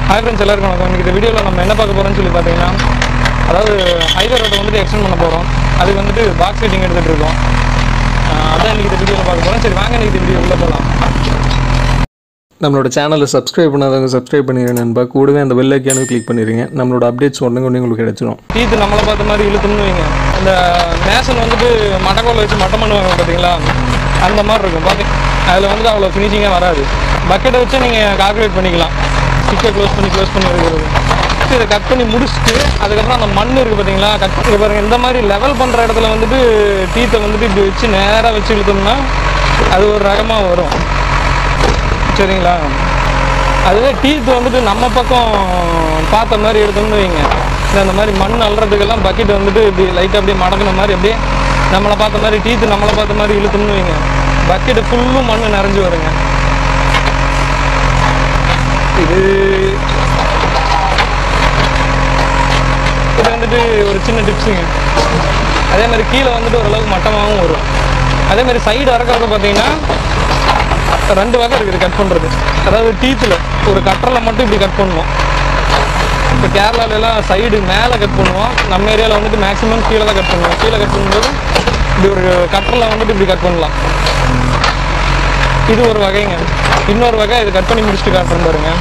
hi friends எல்லாருக்கும் வணக்கம் இன்றைக்கி இந்த வீடியோவில் நம்ம என்ன பார்க்க போகிறோம்னு சொல்லி பார்த்தீங்கன்னா அதாவது ஹைவே ரோட்டை வந்துட்டு எக்ஸ்டெண்ட் பண்ண போகிறோம் அதுக்கு வந்துட்டு பாக்ஸ் ஃபிட்டிங் எடுத்துகிட்டு இருக்கோம் ஆஹ் அதான் இன்றைக்கி இந்த வீடியோவில் பார்க்க போகிறோம் சரி வாங்க இன்றைக்கி இந்த வீடியோ உள்ள போகலாம் நம்மளோட சேனலை சப்ஸ்கிரைப் பண்ணாதவங்க சப்ஸ்கிரைப் பண்ணிடுங்க நண்பா கூடவே அந்த பெல் ஐக்கானு கிளிக் பண்ணிடுங்க நம்மளோட அப்டேட்ஸ் உடனே உடனே உங்களுக்கு கிடைச்சிரும் டீத்து நம்மளை பார்த்த மாதிரி இழுத்தும்னு வைங்க இந்த மேசன் வந்துட்டு மட்டக்கோலை வச்சு மட்டம் பண்ணுவாங்க பார்த்தீங்களா அந்த மாதிரி இருக்கும் பார்த்தீங்க அதில் வந்துட்டு அவ்வளோ ஃபினிஷிங்காக வராது பக்கெட்டை வச்சு நீங்கள் கால்குலேட் பண்ணிக்கலாம் ஸ்டிக்கை க்ளோஸ் பண்ணி க்ளோஸ் பண்ணி எடுக்கிறது இதை கட் பண்ணி முடிச்சுட்டு அதுக்கப்புறம் அந்த மண் இருக்குது பார்த்தீங்களா கட் பண்ணி பாருங்க இந்த மாதிரி லெவல் பண்ணுற இடத்துல வந்துட்டு டீத்தை வந்துட்டு இப்படி வச்சு நேராக வச்சு இழுத்தோம்னா அது ஒரு ரகமாக வரும் சரிங்களா அதுவே டீத் வந்துட்டு நம்ம பக்கம் பார்த்த மாதிரி எடுத்தோம்னு வைங்க இந்த அந்த மாதிரி மண் அள்ளுறதுக்கெல்லாம் பக்கெட் வந்துட்டு இப்படி லைட்டாக அப்படியே மடக்கின மாதிரி அப்படியே நம்மளை பார்த்த மாதிரி டீத்து நம்மளை பார்த்த மாதிரி இழுத்தோம்னு வைங்க பக்கெட்டு ஃபுல்லும் மண் நிறைஞ்சு வருங்க இது இது வந்துட்டு ஒரு சின்ன டிப்ஸுங்க அதே மாதிரி கீழே வந்துட்டு ஓரளவுக்கு மட்டமாகவும் வரும் அதே மாதிரி சைடு இறக்குறது பார்த்தீங்கன்னா ரெண்டு வகை இருக்குது கட் பண்ணுறது அதாவது டீத்தில் ஒரு கட்டரில் மட்டும் இப்படி கட் பண்ணுவோம் இப்போ கேரளாலெல்லாம் சைடு மேலே கட் பண்ணுவோம் நம்ம ஏரியாவில் வந்துட்டு மேக்ஸிமம் கீழே தான் கட் பண்ணுவோம் கீழே கட் பண்ணும்போது இப்படி ஒரு கட்டரில் வந்துட்டு இப்படி கட் பண்ணலாம் இது ஒரு வகைங்க இன்னொரு வகை இது கட் பண்ணி முடிச்சுட்டு காட்டுறேன் பாருங்க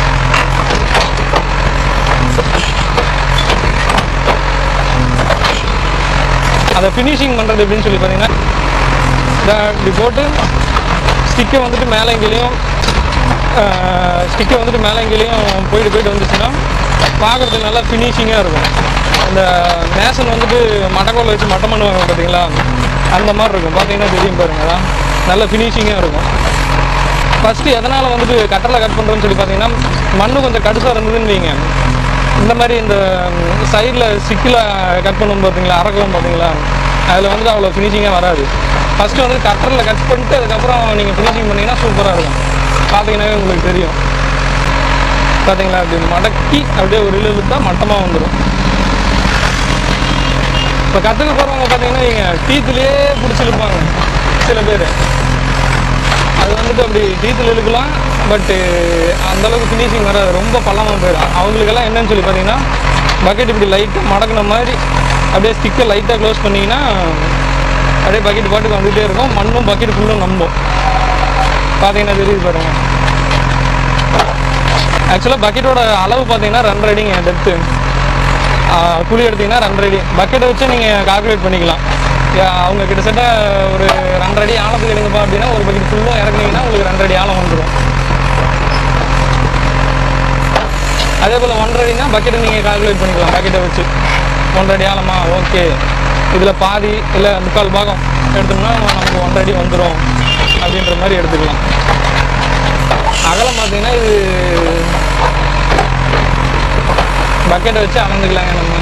அதை ஃபினிஷிங் பண்ணுறது எப்படின்னு சொல்லி பார்த்தீங்கன்னா இதை இப்படி போட்டு ஸ்டிக்கை வந்துட்டு மேலே எங்கேயும் ஸ்டிக்கை வந்துட்டு மேலே எங்கேயும் போயிட்டு போயிட்டு வந்துச்சுன்னா பார்க்குறதுக்கு நல்லா ஃபினிஷிங்காக இருக்கும் அந்த மேசன் வந்துட்டு மட்டக்கோலை வச்சு மட்டம் பண்ணுவாங்க பார்த்தீங்களா அந்த மாதிரி இருக்கும் பார்த்தீங்கன்னா தெரியும் பாருங்க அதான் நல்ல ஃபினிஷிங்காக இருக்கும் ஃபஸ்ட்டு எதனால் வந்துட்டு கட்டரில் கட் பண்ணுறோன்னு சொல்லி பார்த்தீங்கன்னா மண்ணு கொஞ்சம் கடுசாக இருந்ததுன்னு வைங்க இந்த மாதிரி இந்த சைடில் சிக்கில் கட் பண்ணுவோம் பார்த்தீங்களா அறக்கவும் பார்த்தீங்களா அதில் வந்துட்டு அவ்வளோ ஃபினிஷிங்காக வராது ஃபஸ்ட்டு வந்து கட்டரில் கட் பண்ணிட்டு அதுக்கப்புறம் நீங்கள் ஃபினிஷிங் பண்ணிங்கன்னா சூப்பராக இருக்கும் பார்த்தீங்கன்னாவே உங்களுக்கு தெரியும் பார்த்தீங்களா அப்படி மடக்கி அப்படியே ஒரு இழு இழுத்தா மட்டமாக வந்துடும் இப்போ கற்றுக்க போகிறவங்க பார்த்தீங்கன்னா நீங்கள் டீத்துலேயே பிடிச்சி இழுப்பாங்க சில பேர் அது வந்துட்டு அப்படி டீத்தில் இழுக்கலாம் பட்டு அந்தளவுக்கு ஃபினிஷிங் வராது ரொம்ப பள்ளமாக போயிடும் அவங்களுக்கெல்லாம் என்னன்னு சொல்லி பார்த்தீங்கன்னா பக்கெட் இப்படி லைட்டாக மடக்கின மாதிரி அப்படியே ஸ்டிக்கை லைட்டாக க்ளோஸ் பண்ணிங்கன்னா அப்படியே பக்கெட் பாட்டுக்கு வந்துகிட்டே இருக்கும் மண்ணும் பக்கெட் ஃபுல்லும் நம்பும் பார்த்தீங்கன்னா தெரியுது பாருங்க ஆக்சுவலாக பக்கெட்டோட அளவு பார்த்தீங்கன்னா ரெண்டரை அடிங்க டெப்த்து குழி எடுத்தீங்கன்னா ரெண்டரை அடி பக்கெட்டை வச்சு நீங்கள் கால்குலேட் பண்ணிக்கலாம் யா, அவங்க கிட்டத்தட்ட ஒரு ரெண்டரை அடி ஆழத்துக்கு எடுங்கப்பா அப்படின்னா ஒரு பக்கெட் ஃபுல்லும் இறக்குனீங்கன்னா உங்களுக்கு ரெண்டரை அடி ஆழம் வந்துடும் அதே போல் ஒன்றரை அடினா பக்கெட்டை நீங்கள் கால்குலேட் பண்ணிக்கலாம் பக்கெட்டை வச்சு ஒன்றரை அடி ஆழமா ஓகே இதில் பாதி இல்லை முக்கால் பாகம் எடுத்தோம்னா நமக்கு ஒன்றரை அடி வந்துடும் அப்படின்ற மாதிரி எடுத்துக்கலாம் அகலம் பார்த்தீங்கன்னா இது பக்கெட்டை வச்சு அளந்துக்கலாங்க நம்ம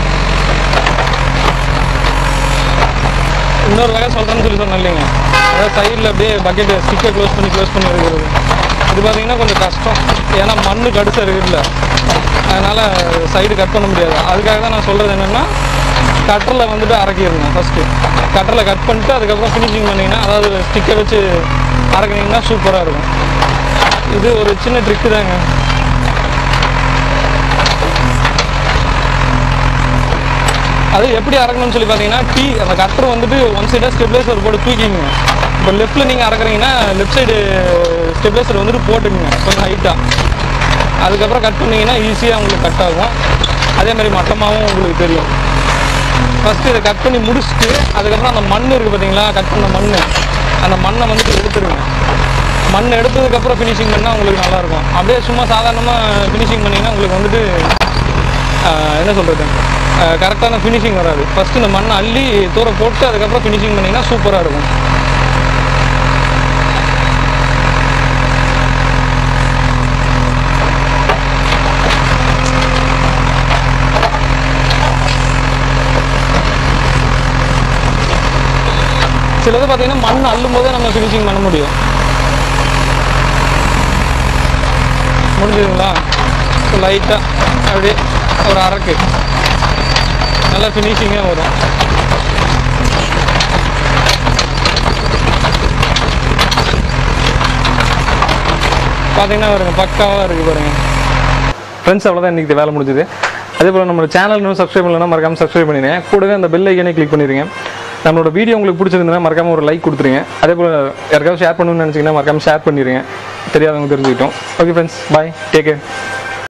இன்னொரு வகை சொல்கிறேன்னு சொல்லி சொன்னேன் இல்லைங்க அதாவது சைடில் அப்படியே பக்கெட்டு ஸ்டிக்கை க்ளோஸ் பண்ணி க்ளோஸ் பண்ணி எடுக்கிறது இது பார்த்தீங்கன்னா கொஞ்சம் கஷ்டம் ஏன்னா மண்ணு கடுசா இருக்குல்ல அதனால் சைடு கட் பண்ண முடியாது அதுக்காக தான் நான் சொல்கிறது என்னென்னா கட்டரில் வந்துட்டு அரைக்கிடுங்க ஃபஸ்ட்டு கட்டரில் கட் பண்ணிட்டு அதுக்கப்புறம் ஃபினிஷிங் பண்ணிங்கன்னா அதாவது ஸ்டிக்கை வச்சு அரைக்கினீங்கன்னா சூப்பராக இருக்கும் இது ஒரு சின்ன ட்ரிக்கு தாங்க அது எப்படி அறக்கணும்னு சொல்லி பார்த்தீங்கன்னா டீ அந்த கட்டர் வந்துட்டு ஒன் சைடாக ஸ்டெப்லைசர் போட்டு தூக்கிங்க இப்போ லெஃப்ட்டில் நீங்கள் அறக்குறீங்கன்னா லெஃப்ட் சைடு ஸ்டெப்லைசர் வந்துட்டு போட்டுக்குங்க கொஞ்சம் ஹைட்டாக அதுக்கப்புறம் கட் பண்ணீங்கன்னா ஈஸியாக உங்களுக்கு கட் ஆகும் அதே மாதிரி மட்டமாகவும் உங்களுக்கு தெரியும் ஃபஸ்ட்டு இதை கட் பண்ணி முடிச்சுட்டு அதுக்கப்புறம் அந்த மண் இருக்குது பார்த்தீங்களா கட் பண்ண மண் அந்த மண்ணை வந்துட்டு எடுத்துருங்க மண் எடுத்ததுக்கப்புறம் ஃபினிஷிங் பண்ணால் உங்களுக்கு நல்லாயிருக்கும் அப்படியே சும்மா சாதாரணமாக ஃபினிஷிங் பண்ணிங்கன்னா உங்களுக்கு வந்துட்டு ஆஹ், என்ன சொல்கிறது கரெக்டான ஃபினிஷிங் வராது ஃபஸ்ட்டு இந்த மண்ணை அள்ளி தூர போட்டு அதுக்கப்புறம் ஃபினிஷிங் பண்ணிங்கன்னா சூப்பராக இருக்கும் சிலது பார்த்தீங்கன்னா மண் அள்ளும் போதே நம்ம ஃபினிஷிங் பண்ண முடியும் முடிஞ்சுதுங்களா லைட்டாக அப்படியே ஒரு அரக்கு நல்லா ஃபினிஷிங்காக வரும் பார்த்தீங்கன்னா பாருங்க பக்காவாக இருக்குது பாருங்க ஃப்ரெண்ட்ஸ் அவ்வளோதான் இன்றைக்கி வேலை முடிஞ்சுது அதே போல் நம்ம சேனல் இன்னும் சப்ஸ்கிரைப் பண்ணலன்னா மறக்காமல் சப்ஸ்கிரைப் பண்ணிடுங்க கூடவே அந்த பெல் ஐக்கனே கிளிக் பண்ணிடுங்க நம்மளோட வீடியோ உங்களுக்கு பிடிச்சிருந்தா மறக்காமல் ஒரு லைக் கொடுத்துருங்க அதே போல் யாருக்காவது ஷேர் பண்ணணும்னு நினச்சிங்கன்னா மறக்காமல் ஷேர் பண்ணிடுங்க தெரியாதவங்க தெரிஞ்சுக்கிட்டோம் okay friends bye take care